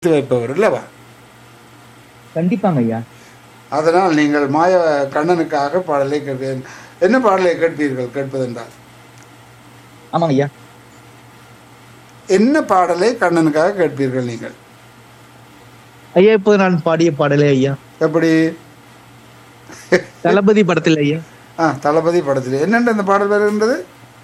எடுத்து வைப்பவர் இல்லவா கண்டிப்பாங்க ஐயா அதனால் நீங்கள் மாய கண்ணனுக்காக பாடலை கேட்கிறேன் என்ன பாடலை கேட்பீர்கள் கேட்பதென்றால் ஆமாங்க ஐயா என்ன பாடலை கண்ணனுக்காக கேட்பீர்கள் நீங்கள் ஐயா இப்போ நான் பாடிய பாடலே ஐயா எப்படி தளபதி படத்தில் ஐயா ஆ தளபதி படத்தில் என்னென்று அந்த பாடல் வருகின்றது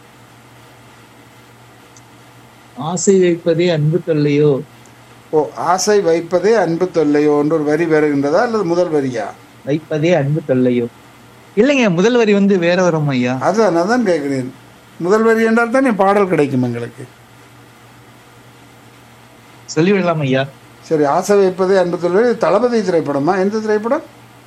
ஆசை வைப்பதே அன்பு தொல்லையோ ஓ ஆசை வைப்பதே அன்பு தொல்லையோ என்று ஒரு வரி வருகின்றதா அல்லது முதல் வரியா வைப்பதே அன்பு தொல்லையோ இல்லைங்க முதல் வரி வந்து வேற வரும் ஐயா அதான் நான் தான் கேட்கிறேன் முதல் வரி என்றால் தான் என் பாடல் கிடைக்கும் எங்களுக்கு சொல்லிவிடலாம் ஐயா சரி ஆசை வைப்பதே அன்பு தொல்லை இது தளபதி திரைப்படமா எந்த திரைப்படம்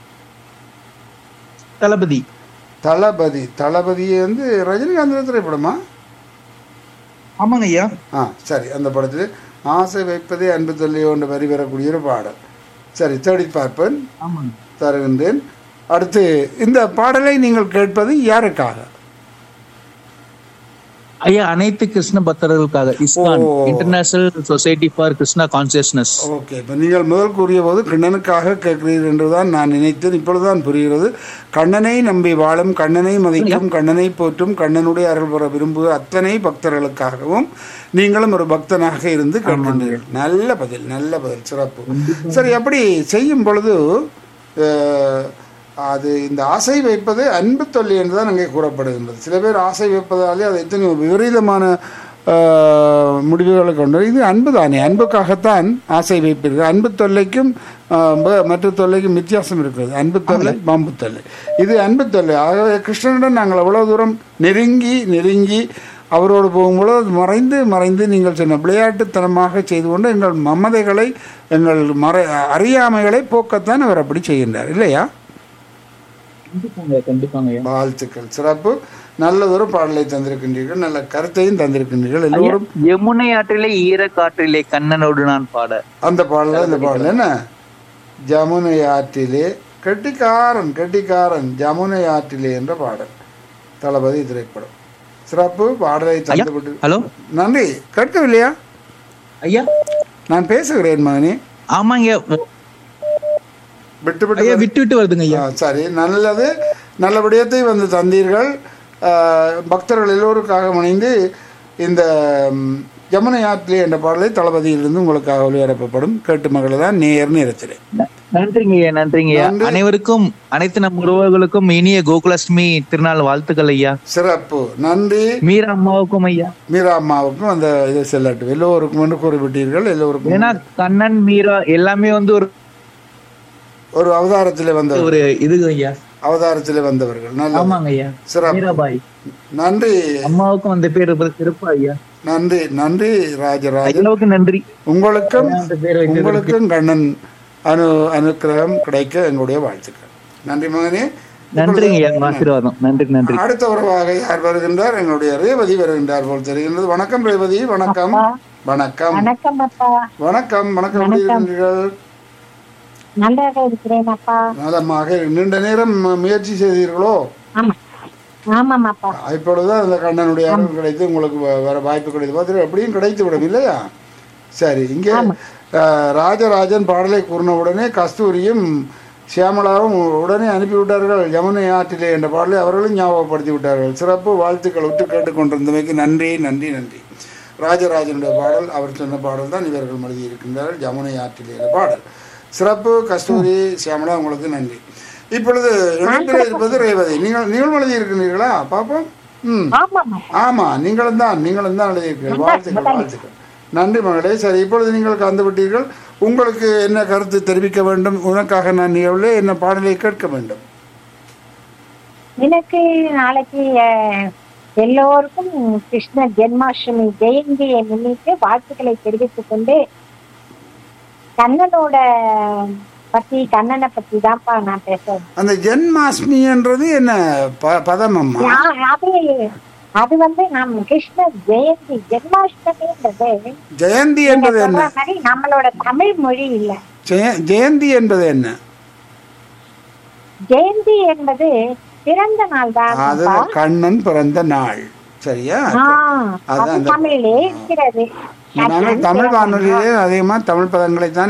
தளபதி தளபதி தளபதி வந்து ரஜினிகாந்த் திரைப்படமா ஆமாங்க ஐயா ஆ சரி அந்த படத்தில் ஆசை வைப்பதே அன்பு தொல்லையோ என்ற வரி வரக்கூடிய ஒரு பாடல் சரி தேடி பார்ப்பேன் ஆமாங்க தருகின்றேன் அடுத்து இந்த பாடலை நீங்கள் கேட்பது யாருக்காக ஐயா அனைத்து கிருஷ்ண பக்தர்களுக்காக இஸ்கான் ஓ. International society for Krishna consciousness okay இப்போ நீங்கள் முதல் கூறிய போது கண்ணனுக்காக கேட்கிறீர்கள் என்றுதான் நான் நினைத்தேன் இப்பொழுதுதான் புரிகிறது கண்ணனை நம்பி வாழும் கண்ணனை மதிக்கும் கண்ணனை போற்றும் கண்ணனுடைய அருள் பெற விரும்புகிற அத்தனை பக்தர்களுக்காகவும் நீங்களும் ஒரு பக்தனாக இருந்து கேட்கின்றீர்கள் நல்ல பதில் நல்ல பதில் சிறப்பு சரி அப்படி செய்யும் பொழுது அஹ், அது இந்த ஆசை வைப்பது அன்பு தொல்லை என்று தான் அங்கே கூறப்படுகின்றது சில பேர் ஆசை வைப்பதாலே அது எத்தனை விபரீதமான ஆஹ், முடிவுகளை கொண்டு இது அன்பு தானே அன்புக்காகத்தான் ஆசை வைப்பீர்கள் அன்பு தொல்லைக்கும் ஆஹ், ம- மற்ற தொல்லைக்கும் வித்தியாசம் இருக்கிறது அன்பு தொல்லை பாம்பு தொல்லை இது அன்பு தொல்லை ஆகவே கிருஷ்ணனுடன் நாங்கள் அவ்வளவு தூரம் நெருங்கி நெருங்கி அவரோடு போகும்பொழுது அது மறைந்து மறைந்து நீங்கள் சொன்ன விளையாட்டுத்தனமாக செய்து கொண்டு எங்கள் மமதைகளை எங்கள் மறை அறியாமைகளை போக்கத்தான் அவர் அப்படி செய்கின்றார் இல்லையா கண்டிப்பாங்க கண்டிப்பாங்க ஐயா வாழ்த்துக்கள் சிறப்பு நல்லதொரு பாடலை தந்திருக்கின்றீர்கள் நல்ல கருத்தையும் தந்திருக்கின்றீர்கள் எல்லோரும் யமுனை ஆற்றிலே ஈர காற்றிலே கண்ணனோடு நான் பாட அந்த பாடல இந்த பாடல் என்ன ஜமுனை ஆற்றிலே கெட்டிக்காரன் கெட்டிக்காரன் ஜமுனை ஆற்றிலே என்ற பாடல் தளபதி திரைப்படம் சிறப்பு பாடலை தந்துவிட்டு ஹலோ நன்றி கேட்கவில்லையா ஐயா நான் பேசுகிறேன் மகனே ஆமாங்க விட்டு விட்டு ஐயா விட்டு விட்டு வருதுங்க ஐயா ஆ, சரி நல்லது நல்ல விடயத்தை வந்து தந்தீர்கள் ஆ, பக்தர்கள் எல்லோருக்காக இணைந்து இந்த ம், யமுனை ஆற்றிலே என்ற பாடலை தளபதியிலிருந்து உங்களுக்காக ஒளிபரப்பப்படும் கேட்டு மகள் தான் நேர் நேரத்திலே நன்றிங்க ஐயா நன்றிங்க ஐயா அனைவருக்கும் அனைத்து நம் உறவுகளுக்கும் இனிய கோகுலாஷ்டமி திருநாள் வாழ்த்துக்கள் ஐயா சிறப்பு நன்றி மீரா அம்மாவுக்கும் ஐயா மீரா அம்மாவுக்கும் அந்த இது செல்லட்டும் எல்லோருக்கும் என்று குறிப்பிட்டீர்கள் எல்லோருக்கும் ஏன்னா கண்ணன் மீரா எல்லாமே வந்து ஒரு ஒரு அவதாரத்திலே வந்தவர் ஒரு இது ஐயா அவதாரத்திலே வந்தவர்கள் நல்ல ஆமாங்க ஐயா சிறப்பு மீராபாய் நன்றி அம்மாவுக்கும் அந்த பேர் இருப்பது சிறப்பு ஐயா நன்றி நன்றி ராஜராஜன் ஐயாவுக்கு நன்றி உங்களுக்கும் அந்த பேர் வைத்தது உங்களுக்கும் கண்ணன் அனு அனுக்கிரகம் கிடைக்க எங்களுடைய வாழ்த்துக்கள் நன்றி மகனே நன்றிங்க ஐயா உங்க ஆசீர்வாதம் நன்றி நன்றி அடுத்த உறவாக யார் வருகின்றார் எங்களுடைய ரேவதி வருகின்றார் போல் தெரிகின்றது வணக்கம் ரேவதி வணக்கம் வணக்கம் வணக்கம் அப்பா வணக்கம் வணக்கம் எப்படி இருக்கின்றீர்கள் நன்றாக இருக்கிறேன் அப்பா நலமாக நீண்ட நேரம் முயற்சி செய்தீர்களோ ஆமா ஆமாம் அப்பா இப்பொழுதுதான் அந்த கண்ணனுடைய அருள் கிடைத்து உங்களுக்கு வ- வர வாய்ப்பு கிடைத்து பார்த்து எப்படியும் கிடைத்து விடும் இல்லையா சரி இங்கே அஹ், ராஜராஜன் பாடலை கூறின உடனே கஸ்தூரியும் சியாமலாவும் உடனே அனுப்பிவிட்டார்கள் யமுனை ஆற்றிலே என்ற பாடலை அவர்களும் ஞாபகப்படுத்தி விட்டார்கள் சிறப்பு வாழ்த்துக்கள் விட்டு கேட்டுக்கொண்டிருந்தமைக்கு நன்றி நன்றி நன்றி ராஜராஜனுடைய பாடல் அவர் சொன்ன பாடல் தான் இவர்கள் எழுதி இருக்கின்றார்கள் யமுனை ஆற்றிலே என்ற பாடல் சிறப்பு கஸ்தூரி சியாமலா உங்களுக்கு நன்றி இப்பொழுது இணைப்பில் இருப்பது ரேவதி நீங்கள் நீங்கள் எழுதி இருக்கின்றீர்களா பாப்போம் ம் ஆமாம் ஆமா நீங்களும் தான் நீங்களும் தான் எழுதியிருக்கீர்கள் வாழ்த்துக்கள் வாழ்த்துக்கள் நன்றி மகளே சரி இப்பொழுது நீங்கள் கலந்து விட்டீர்கள் உங்களுக்கு என்ன கருத்து தெரிவிக்க வேண்டும் உனக்காக நான் நிகழ்வில் என்ன பாடலை கேட்க வேண்டும் எனக்கு நாளைக்கு அஹ், எல்லோருக்கும் கிருஷ்ண ஜென்மாஷ்டமி ஜெயந்தியை முன்னிட்டு வாழ்த்துக்களை தெரிவித்துக் கொண்டு கண்ணனோட பத்தி கண்ணனை பத்தி தான்ப்பா நான் பேசுறேன் அந்த ஜென்மாஷ்மின்றது என்ன ப பதம் அம்மா யா- அது அது வந்து நம் கிருஷ்ண ஜெயந்தி ஜென்மாஷ்டமின்றது ஜெயந்தி நீங்க என்பது என்ன சொல்ற மாதிரி நம்மளோட தமிழ் மொழி இல்ல ஜெய- ஜெயந்தி என்பது என்ன ஜெயந்தி என்பது பிறந்த நாள் தான் அது கண்ணன் பிறந்த நாள் சரியா ஆ, அதான் அது அந்த- தமிழிலே இருக்கிறது நாங்கள் தமிழ் வானொலியிலே அதிகமாக தமிழ் பதங்களை தான்